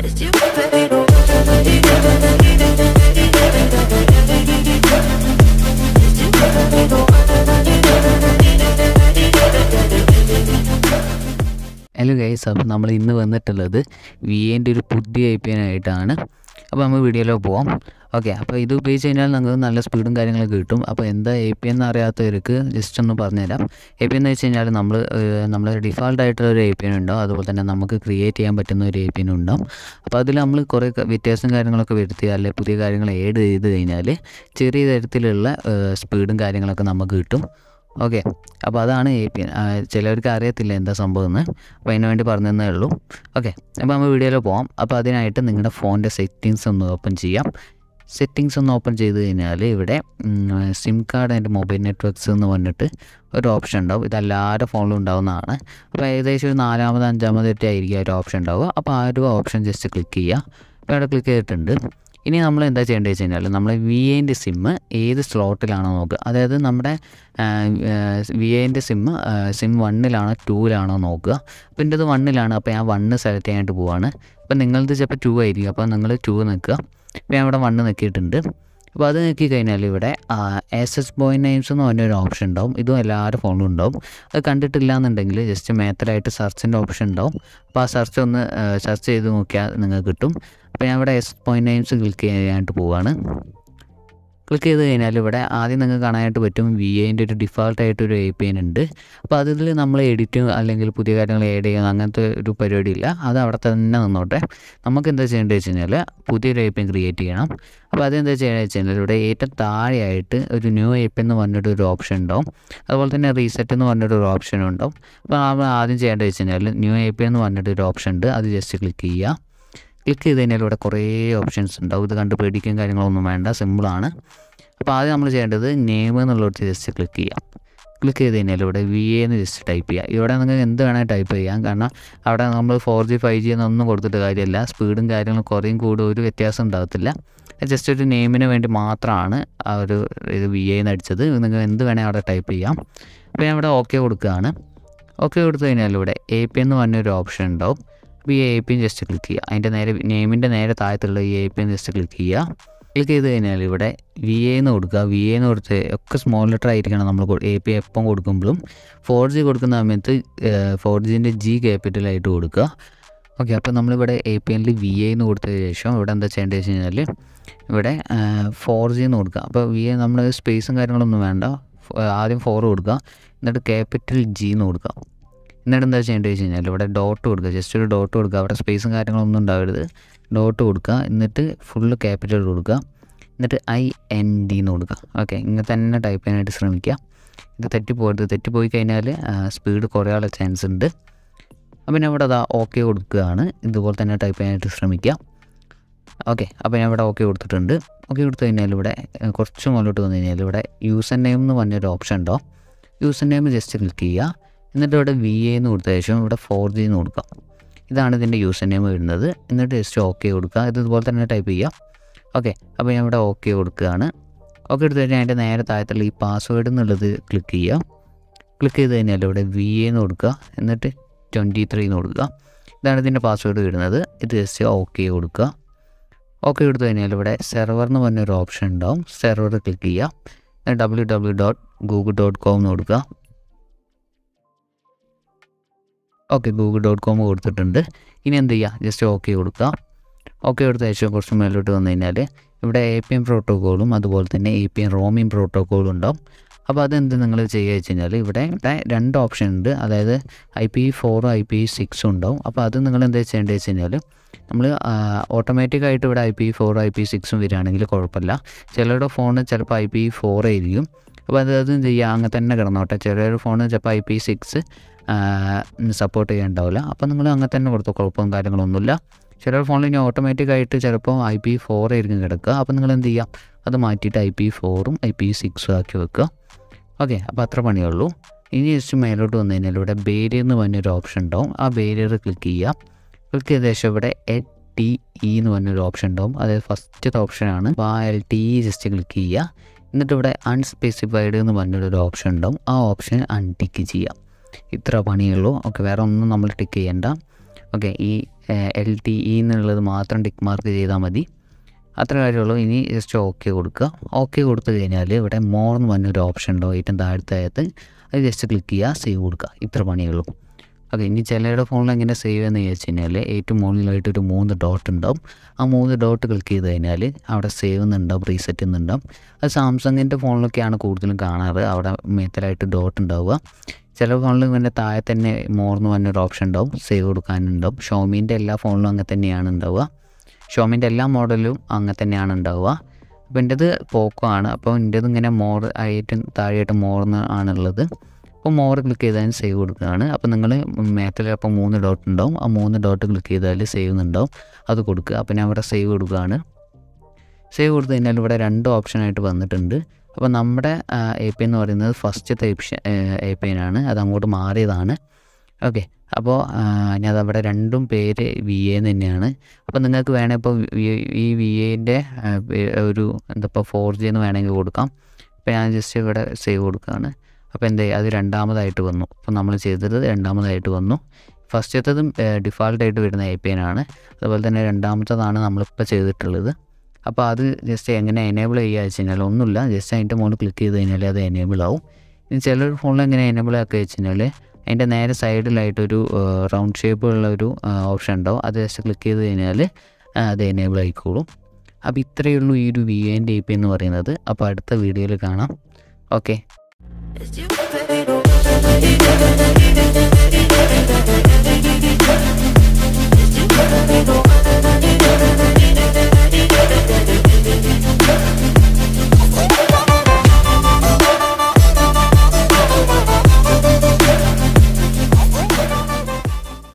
It's you, baby. Hello guys അപ്പോൾ നമ്മൾ ഇന്ന് വന്നിട്ടുള്ളത് വി എൻ്റെ ഒരു പുതിയ ഐ പി ആയിട്ടാണ് അപ്പോൾ നമ്മൾ വീഡിയോയിലേക്ക് പോവാം ഓക്കെ അപ്പോൾ ഇത് ഉപയോഗിച്ച് കഴിഞ്ഞാൽ നമുക്ക് നല്ല സ്പീഡും കാര്യങ്ങളൊക്കെ കിട്ടും അപ്പോൾ എന്താ എ പി എന്ന് അറിയാത്തവർക്ക് ജസ്റ്റ് ഒന്ന് പറഞ്ഞുതരാം എ പി എന്ന് വെച്ച് കഴിഞ്ഞാൽ നമ്മൾ നമ്മൾ ഡിഫാൾട്ട് ആയിട്ടുള്ള ഒരു എ പി ഉണ്ടാവും അതുപോലെ തന്നെ നമുക്ക് ക്രിയേറ്റ് ചെയ്യാൻ പറ്റുന്ന ഒരു എ പി ഉണ്ടാവും അപ്പോൾ അതിൽ നമ്മൾ കുറേ ക- വ്യത്യാസം കാര്യങ്ങളൊക്കെ വരുത്തി അല്ലെങ്കിൽ പുതിയ കാര്യങ്ങൾ ഏഡ് ചെയ്ത് കഴിഞ്ഞാൽ ചെറിയ തരത്തിലുള്ള സ്പീഡും കാര്യങ്ങളൊക്കെ നമുക്ക് കിട്ടും ഓക്കെ അപ്പോൾ അതാണ് എ പി ചിലവർക്ക് അറിയത്തില്ല എന്താ സംഭവം എന്ന് അപ്പോൾ അതിന് വേണ്ടി പറഞ്ഞു തന്നേ ഉള്ളൂ ഓക്കെ അപ്പോൾ നമ്മൾ വീഡിയോയിൽ പോകാം അപ്പോൾ അതിനായിട്ട് നിങ്ങളുടെ ഫോണിൻ്റെ സെറ്റിങ്സ് ഒന്ന് ഓപ്പൺ ചെയ്യാം സെറ്റിങ്സ് ഒന്ന് ഓപ്പൺ ചെയ്ത് കഴിഞ്ഞാൽ ഇവിടെ SIM card and mobile networks എന്ന് പറഞ്ഞിട്ട് ഒരു ഓപ്ഷൻ ഉണ്ടാവും ഇത് എല്ലാവരുടെ ഫോണിലും ഉണ്ടാവുന്നതാണ് അപ്പോൾ ഏകദേശം ഒരു നാലാമത് അഞ്ചാമതൊക്കെ ആയിരിക്കും ആ ഒരു ഓപ്ഷൻ ഉണ്ടാവുക അപ്പോൾ ആ ഒരു ഓപ്ഷൻ ജസ്റ്റ് ക്ലിക്ക് ചെയ്യുക അപ്പോൾ അവിടെ ക്ലിക്ക് ചെയ്തിട്ടുണ്ട് ഇനി നമ്മൾ എന്താ ചെയ്യേണ്ടത് വെച്ച് കഴിഞ്ഞാൽ നമ്മൾ വി എൻ്റെ സിമ്മ് ഏത് സ്ലോട്ടിലാണോ നോക്കുക അതായത് നമ്മുടെ വി എൻ്റെ സിമ്മ് സിം വണ്ണിലാണോ ടൂവിലാണോ നോക്കുക അപ്പോൾ എൻ്റെ ഇത് വണ്ണിലാണ് അപ്പോൾ ഞാൻ വണ്ണ് സെലക്ട് ചെയ്യാനായിട്ട് പോവാണ് അപ്പോൾ നിങ്ങളത് ചിലപ്പോൾ ടു ആയിരിക്കും അപ്പോൾ നിങ്ങൾ ടു നിൽക്കുക അപ്പോൾ ഞാൻ ഇവിടെ വണ്ണ് നിൽക്കിയിട്ടുണ്ട് അപ്പോൾ അത് നോക്കി കഴിഞ്ഞാൽ ഇവിടെ എസ് എസ് ബോയ് നെയിംസ് എന്ന് പറഞ്ഞ ഒരു ഓപ്ഷൻ ഉണ്ടാവും ഇതും എല്ലാവരുടെ ഫോണിലും ഉണ്ടാവും അത് കണ്ടിട്ടില്ല എന്നുണ്ടെങ്കിൽ ജസ്റ്റ് മേത്തലായിട്ട് സെർച്ചിൻ്റെ ഓപ്ഷൻ ഉണ്ടാവും അപ്പോൾ ആ സെർച്ച് ഒന്ന് സെർച്ച് ചെയ്ത് നോക്കിയാൽ നിങ്ങൾക്ക് കിട്ടും അപ്പോൾ ഞാൻ ഇവിടെ എസ് പോയിൻറ്റ് നെയിംസ് ക്ലിക്ക് ചെയ്യാനായിട്ട് പോവാണ് ക്ലിക്ക് ചെയ്ത് കഴിഞ്ഞാൽ ഇവിടെ ആദ്യം നിങ്ങൾക്ക് കാണാനായിട്ട് പറ്റും വി എൻ്റെ ഒരു ഡിഫാൾട്ടായിട്ട് ഒരു എ പി എൻ ഉണ്ട് അപ്പോൾ അതിൽ നമ്മൾ എഡിറ്റ് അല്ലെങ്കിൽ പുതിയ കാര്യങ്ങൾ ആഡ് ചെയ്യുന്ന അങ്ങനത്തെ ഒരു പരിപാടിയില്ല അത് അവിടെ തന്നെ നിന്നോട്ടെ നമുക്ക് എന്താ ചെയ്യേണ്ടത് വെച്ച് കഴിഞ്ഞാൽ പുതിയൊരു എ പി എൻ ക്രിയേറ്റ് ചെയ്യണം അപ്പോൾ അതെന്താ ചെയ്യേണ്ടത് വെച്ച് കഴിഞ്ഞാൽ ഇവിടെ ഏറ്റവും താഴെയായിട്ട് ഒരു ന്യൂ എ പി എന്ന് പറഞ്ഞിട്ട് ഒരു ഓപ്ഷൻ ഉണ്ടാവും അതുപോലെ തന്നെ റീസെറ്റ് എന്ന് പറഞ്ഞിട്ട് ഒരു ഓപ്ഷൻ ഉണ്ടാവും അപ്പോൾ നമ്മൾ ആദ്യം ചെയ്യേണ്ടത് വെച്ച് കഴിഞ്ഞാൽ ന്യൂ എ പി എന്ന് പറഞ്ഞിട്ട് ഒരു ഓപ്ഷൻ ഉണ്ട് അത് ജസ്റ്റ് ക്ലിക്ക് ചെയ്യുക ക്ലിക്ക് ചെയ്ത് കഴിഞ്ഞാൽ ഇവിടെ കുറേ ഓപ്ഷൻസ് ഉണ്ടാവും ഇത് കണ്ട് പേടിക്കും കാര്യങ്ങളൊന്നും വേണ്ട സിമ്പിളാണ് അപ്പോൾ ആദ്യം നമ്മൾ ചെയ്യേണ്ടത് നെയിം എന്നുള്ളിടത്ത് ജസ്റ്റ് ക്ലിക്ക് ചെയ്യാം ക്ലിക്ക് ചെയ്ത് കഴിഞ്ഞാൽ ഇവിടെ വി എ എന്ന് ജസ്റ്റ് ടൈപ്പ് ചെയ്യുക ഇവിടെ നിങ്ങൾക്ക് എന്ത് വേണമെങ്കിൽ ടൈപ്പ് ചെയ്യാം കാരണം അവിടെ നമ്മൾ ഫോർ ജി ഫൈവ് ജി എന്നൊന്നും കൊടുത്തിട്ട് കാര്യമില്ല സ്പീഡും കാര്യങ്ങളും കുറേയും കൂടും ഒരു വ്യത്യാസം ഉണ്ടാകത്തില്ല ജസ്റ്റ് ഒരു നെയിമിന് വേണ്ടി മാത്രമാണ് ആ ഒരു ഇത് വി എന്ന് അടിച്ചത് നിങ്ങൾക്ക് എന്ത് വേണേൽ അവിടെ ടൈപ്പ് ചെയ്യാം അപ്പോൾ ഞാൻ ഇവിടെ ഓക്കെ കൊടുക്കുകയാണ് ഓക്കെ കൊടുത്തു കഴിഞ്ഞാൽ ഇവിടെ എ പി എന്ന് പറഞ്ഞൊരു ഓപ്ഷൻ ഉണ്ടാവും അപ്പോൾ ഈ എ പി ജസ്റ്റ് ക്ലിക്ക് ചെയ്യുക അതിൻ്റെ നേരെ നെയിമിൻ്റെ നേരെ താഴത്തുള്ള ഈ എ പി ജസ്റ്റ് ക്ലിക്ക് ചെയ്യുക ക്ലിക്ക് ചെയ്ത് കഴിഞ്ഞാൽ ഇവിടെ വി എ എന്ന് കൊടുക്കുക വി എ എന്ന് കൊടുത്ത് ഒക്കെ സ്മോൾ ലെറ്റർ ആയിരിക്കണം നമ്മൾ എ പി എപ്പം കൊടുക്കുമ്പോഴും ഫോർ ജി കൊടുക്കുന്ന സമയത്ത് ഫോർ ജിൻ്റെ ജി ക്യാപിറ്റലായിട്ട് കൊടുക്കുക ഓക്കെ അപ്പോൾ നമ്മളിവിടെ എ പി എനിൽ വി എ എന്ന് കൊടുത്തതിന് ശേഷം ഇവിടെ എന്താ ചെയ്യേണ്ടത് വെച്ച് കഴിഞ്ഞാൽ ഇവിടെ ഫോർ ജി എന്ന് കൊടുക്കുക അപ്പോൾ വി എ നമ്മൾ സ്പേസും കാര്യങ്ങളൊന്നും വേണ്ട ഫ- ആദ്യം ഫോർ കൊടുക്കുക എന്നിട്ട് ക്യാപിറ്റൽ ജി എന്ന് കൊടുക്കുക എന്നിട്ട് എന്താ ചെയ്യേണ്ടത് വെച്ച് കഴിഞ്ഞാൽ ഇവിടെ ഡോട്ട് കൊടുക്കുക ജസ്റ്റ് ഒരു ഡോട്ട് കൊടുക്കുക അവിടെ സ്പേസും കാര്യങ്ങളൊന്നും ഉണ്ടാവരുത് ഡോട്ട് കൊടുക്കുക എന്നിട്ട് ഫുള്ള് ക്യാപിറ്റൽ കൊടുക്കുക എന്നിട്ട് ഐ എൻ ഡി എന്ന് കൊടുക്കുക ഓക്കെ ഇങ്ങനെ തന്നെ ടൈപ്പ് ചെയ്യാനായിട്ട് ശ്രമിക്കുക ഇത് തെറ്റിപ്പോകരുത് തെറ്റിപ്പോയി കഴിഞ്ഞാൽ സ്പീഡ് കുറയാനുള്ള ചാൻസ് ഉണ്ട് അപ്പോൾ ഞാൻ ഇവിടെ അതാ ഓക്കെ കൊടുക്കുകയാണ് ഇതുപോലെ തന്നെ ടൈപ്പ് ചെയ്യാനായിട്ട് ശ്രമിക്കുക ഓക്കെ അപ്പോൾ ഞാൻ ഇവിടെ ഓക്കെ കൊടുത്തിട്ടുണ്ട് ഓക്കെ കൊടുത്തു കഴിഞ്ഞാൽ ഇവിടെ ഏഹ്, കുറച്ച് മുകളിലോട്ട് വന്നു കഴിഞ്ഞാൽ ഇവിടെ യൂസർ നെയിം എന്ന് പറഞ്ഞൊരു ഓപ്ഷൻ ഉണ്ടോ യൂസർ നെയിം ജസ്റ്റ് ക്ലിക്ക് ചെയ്യുക എന്നിട്ട് ഇവിടെ വി എ എന്ന് കൊടുത്ത ശേഷം ഇവിടെ ഫോർ ജി എന്ന് കൊടുക്കാം ഇതാണ് ഇതിൻ്റെ യൂസർ നെയിം വരുന്നത് എന്നിട്ട് ജസ്റ്റ് ഓക്കെ കൊടുക്കുക ഇത് ഇതുപോലെ തന്നെ ടൈപ്പ് ചെയ്യുക ഓക്കെ അപ്പോൾ ഞാൻ ഇവിടെ ഓക്കെ കൊടുക്കുകയാണ് ഓക്കെ എടുത്തു കഴിഞ്ഞാൽ അതിൻ്റെ നേരെ താഴത്തുള്ള ഈ പാസ്വേഡ് എന്നുള്ളത് ക്ലിക്ക് ചെയ്യുക ക്ലിക്ക് ചെയ്ത് കഴിഞ്ഞാൽ ഇവിടെ വി എ എന്ന് കൊടുക്കുക എന്നിട്ട് ട്വൻറ്റി ത്രീ എന്ന് കൊടുക്കുക ഇതാണ് ഇതിൻ്റെ പാസ്വേഡ് വരുന്നത് ഇത് ജസ്റ്റ് ഓക്കെ കൊടുക്കുക ഓക്കെ കൊടുത്തു കഴിഞ്ഞാൽ ഇവിടെ സെർവർ എന്ന് പറഞ്ഞൊരു ഓപ്ഷൻ ഉണ്ടാവും സെർവർ ക്ലിക്ക് ചെയ്യുക W W dot Google dot com എന്ന് കൊടുക്കുക ഓക്കെ ഗൂഗിൾ ഡോട്ട് കോം കൊടുത്തിട്ടുണ്ട് ഇനി എന്ത് ചെയ്യുക ജസ്റ്റ് ഓക്കെ കൊടുക്കുക ഓക്കെ കൊടുത്ത ശേഷം കുറച്ച് മേലോട്ട് വന്നു കഴിഞ്ഞാൽ ഇവിടെ എ പി എം പ്രോട്ടോക്കോളും അതുപോലെ തന്നെ എ പി എം റോമിംഗ് പ്രോട്ടോക്കോളും ഉണ്ടാവും അപ്പോൾ അതെന്ത് നിങ്ങൾ ചെയ്യുക വെച്ച് കഴിഞ്ഞാൽ ഇവിടെ ഇവിടെ രണ്ട് ഓപ്ഷൻ ഉണ്ട് അതായത് ഐ പി ഫോറും ഐ പി സിക്സും ഉണ്ടാവും അപ്പോൾ അത് നിങ്ങൾ എന്താ ചെയ്യേണ്ടത് വെച്ച് കഴിഞ്ഞാൽ നമ്മൾ ഓട്ടോമാറ്റിക്കായിട്ട് ഇവിടെ ഐ പി ഫോറും ഐ പി സിക്സും വരികയാണെങ്കിൽ കുഴപ്പമില്ല ചിലരുടെ ഫോണ് ചിലപ്പോൾ ഐ പി ഫോർ ആയിരിക്കും അപ്പോൾ അത് അതും ചെയ്യുക അങ്ങനെ തന്നെ കിടന്നോട്ടെ ചിലരുടെ ഫോണ് ചിലപ്പോൾ ഐ പി സിക്സ് സപ്പോർട്ട് ചെയ്യാനുണ്ടാവില്ല അപ്പോൾ നിങ്ങൾ അങ്ങനെ തന്നെ കൊടുത്തോ കുഴപ്പവും കാര്യങ്ങളൊന്നുമില്ല ചില ഫോണിൽ ഇനി ഓട്ടോമാറ്റിക്കായിട്ട് ചിലപ്പോൾ ഐ പി ഫോർ ആയിരിക്കും കിടക്കുക അപ്പോൾ നിങ്ങൾ എന്ത് ചെയ്യുക അത് മാറ്റിയിട്ട് ഐ പി ഫോറും ഐ പി സിക്സും ആക്കി വെക്കുക ഓക്കെ അപ്പോൾ അത്ര പണിയുള്ളൂ ഇനി ജസ്റ്റ് മേലോട്ട് വന്നു കഴിഞ്ഞാൽ ഇവിടെ ബേരിയർ എന്ന് പറഞ്ഞൊരു ഓപ്ഷൻ ഉണ്ടാവും ആ ബേരിയർ ക്ലിക്ക് ചെയ്യുക ക്ലിക്ക് ചെയ്ത ശേഷം ഇവിടെ എ ടി ഇ എന്ന് പറഞ്ഞൊരു ഓപ്ഷൻ ഉണ്ടാവും അതായത് ഫസ്റ്റത്തെ ഓപ്ഷനാണ് അപ്പോൾ ആ L T E just click ചെയ്യുക എന്നിട്ട് ഇവിടെ അൺസ്പെസിഫൈഡ് എന്ന് പറഞ്ഞൊരു ഓപ്ഷൻ ഉണ്ടാവും ആ ഓപ്ഷൻ അൺടിക്ക് ചെയ്യുക ഇത്ര പണിയുള്ളൂ ഓക്കെ വേറെ ഒന്നും നമ്മൾ ടിക്ക് ചെയ്യണ്ട ഓക്കെ ഈ എൽ ടി ഇ എന്നുള്ളത് മാത്രം ടിക്ക് മാർക്ക് ചെയ്താൽ മതി അത്ര കാര്യമുള്ളൂ ഇനി ജസ്റ്റ് ഓക്കെ കൊടുക്കുക ഓക്കെ കൊടുത്തു കഴിഞ്ഞാൽ ഇവിടെ മോർ എന്ന് പറഞ്ഞൊരു ഓപ്ഷൻ ഉണ്ടോ ഏറ്റവും താഴത്തായത് അത് ജസ്റ്റ് ക്ലിക്ക് ചെയ്യുക സേവ് കൊടുക്കുക ഇത്ര പണിയുള്ളൂ ഓക്കെ ഇനി ചിലരുടെ ഫോണിൽ എങ്ങനെ സേവ് എന്ന് ചോദിച്ചു കഴിഞ്ഞാൽ ഏറ്റവും മുകളിലായിട്ട് ഒരു മൂന്ന് ഡോട്ട് ഉണ്ടാവും ആ മൂന്ന് ഡോട്ട് ക്ലിക്ക് ചെയ്ത് കഴിഞ്ഞാൽ അവിടെ സേവ് എന്നുണ്ടാവും റീസെറ്റ് എന്നുണ്ടാവും അത് സാംസങ്ങിൻ്റെ ഫോണിലൊക്കെയാണ് കൂടുതലും കാണാറ് അവിടെ മേത്തലായിട്ട് ഡോട്ട് ഉണ്ടാവുക ചില ഫോണിൽ ഇങ്ങനെ താഴെ തന്നെ മോർ എന്ന് പറഞ്ഞൊരു ഓപ്ഷൻ ഉണ്ടാവും സേവ് കൊടുക്കാനുണ്ടാവും ഷോമീൻ്റെ എല്ലാ ഫോണിലും അങ്ങനെ തന്നെയാണ് ഉണ്ടാവുക ഷോമിൻ്റെ എല്ലാ മോഡലും അങ്ങനെ തന്നെയാണ് ഉണ്ടാവുക അപ്പോൾ എൻ്റേത് പോക്കോ ആണ് അപ്പോൾ എൻ്റേത് ഇങ്ങനെ മോർ ആയിട്ട് താഴെയായിട്ട് മോർന്ന് ആണുള്ളത് അപ്പോൾ മോർ ക്ലിക്ക് ചെയ്താൽ സേവ് കൊടുക്കുകയാണ് അപ്പോൾ നിങ്ങൾ മേത്തിൽ അപ്പോൾ മൂന്ന് ഡോട്ട് ഉണ്ടാവും ആ മൂന്ന് ഡോട്ട് ക്ലിക്ക് ചെയ്താൽ സേവ് എന്നുണ്ടാവും അത് കൊടുക്കുക അപ്പോൾ ഞാൻ ഇവിടെ സേവ് കൊടുക്കുകയാണ് സേവ് കൊടുത്തു കഴിഞ്ഞാൽ ഇവിടെ രണ്ട് ഓപ്ഷനായിട്ട് വന്നിട്ടുണ്ട് അപ്പോൾ നമ്മുടെ എ പി എന്ന് പറയുന്നത് ഫസ്റ്റത്തെ എ പി ആണ് അത് അങ്ങോട്ട് മാറിയതാണ് ഓക്കെ അപ്പോൾ ഇനി അതവിടെ രണ്ടും പേര് വി എ തന്നെയാണ് അപ്പോൾ നിങ്ങൾക്ക് വേണേൽ ഇപ്പോൾ ഈ വി എൻ്റെ ഒരു എന്താ ഇപ്പോൾ ഫോർ ജി എന്ന് വേണമെങ്കിൽ കൊടുക്കാം അപ്പോൾ ഞാൻ ജസ്റ്റ് ഇവിടെ സേവ് കൊടുക്കുകയാണ് അപ്പോൾ എന്താ അത് രണ്ടാമതായിട്ട് വന്നു അപ്പോൾ നമ്മൾ ചെയ്തത് രണ്ടാമതായിട്ട് വന്നു ഫസ്റ്റത്തേതും ഡിഫാൾട്ടായിട്ട് വരുന്ന എ പി ആണ് അതുപോലെ തന്നെ രണ്ടാമത്തതാണ് നമ്മളിപ്പോൾ ചെയ്തിട്ടുള്ളത് അപ്പോൾ അത് ജസ്റ്റ് എങ്ങനെ എനേബിൾ ചെയ്യുക വെച്ച് കഴിഞ്ഞാൽ ഒന്നുമില്ല ജസ്റ്റ് അതിൻ്റെ മുകളിൽ ക്ലിക്ക് ചെയ്ത് കഴിഞ്ഞാൽ അത് എനേബിൾ ആവും ഇനി ചിലർ ഫോണിൽ എങ്ങനെ എനേബിൾ ആക്കുക വെച്ച് കഴിഞ്ഞാൽ അതിൻ്റെ നേരെ സൈഡിലായിട്ടൊരു റൗണ്ട് ഷേപ്പ് ഉള്ള ഒരു ഓപ്ഷൻ ഉണ്ടാവും അത് ജസ്റ്റ് ക്ലിക്ക് ചെയ്ത് കഴിഞ്ഞാൽ അത് എനേബിൾ ആയിക്കോളും അപ്പോൾ ഇത്രയേ ഉള്ളൂ ഈ ഒരു വി എൻ്റെ എ പി എന്ന് പറയുന്നത് അപ്പോൾ അടുത്ത വീഡിയോയിൽ കാണാം ഓക്കെ It's you, baby.